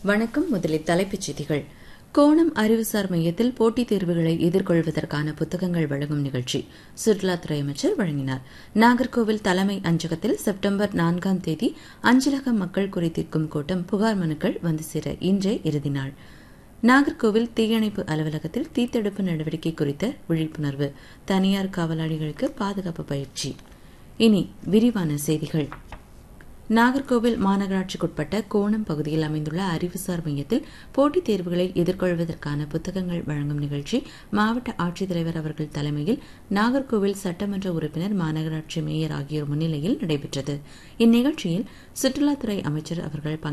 வணக்கம் முதலில் தலைப்புச் செய்திகள் கோணம் அறிவுசார் மையத்தில் போட்டித் தேர்வுகளை எதிர்கொள்வதற்கான புத்தகங்கள் வழங்கும் நிகழ்ச்சி சுற்றுலாத்துறை அமைச்சர் வழங்கினார் நாகர்கோவில் தலைமை அஞ்சகத்தில் செப்டம்பர் நான்காம் தேதி அஞ்சலக மக்கள் குறைதீர்க்கும் கூட்டம் புகார் மனுக்கள் வந்து சேர இன்றே இறுதி நாள் நாகர்கோவில் தீயணைப்பு அலுவலகத்தில் தீத்தடுப்பு நடவடிக்கை குறித்த விழிப்புணர்வு தனியார் காவலாளிகளுக்கு பாதுகாப்பு பயிற்சி இனி விரிவான செய்திகள் நாகர்கோவில் மாநகராட்சிக்குட்பட்ட கோணம் பகுதியில் அமைந்துள்ள அறிவுசார் மையத்தில் போட்டித் தேர்வுகளை எதிர்கொள்வதற்கான புத்தகங்கள் வழங்கும் நிகழ்ச்சி மாவட்ட ஆட்சித்தலைவர் அவர்கள் தலைமையில் நாகர்கோவில் சட்டமன்ற உறுப்பினர் மாநகராட்சி மேயர் ஆகியோர் முன்னிலையில் நடைபெற்றது இந்நிகழ்ச்சியில் சுற்றுலாத்துறை அமைச்சர் அவர்கள்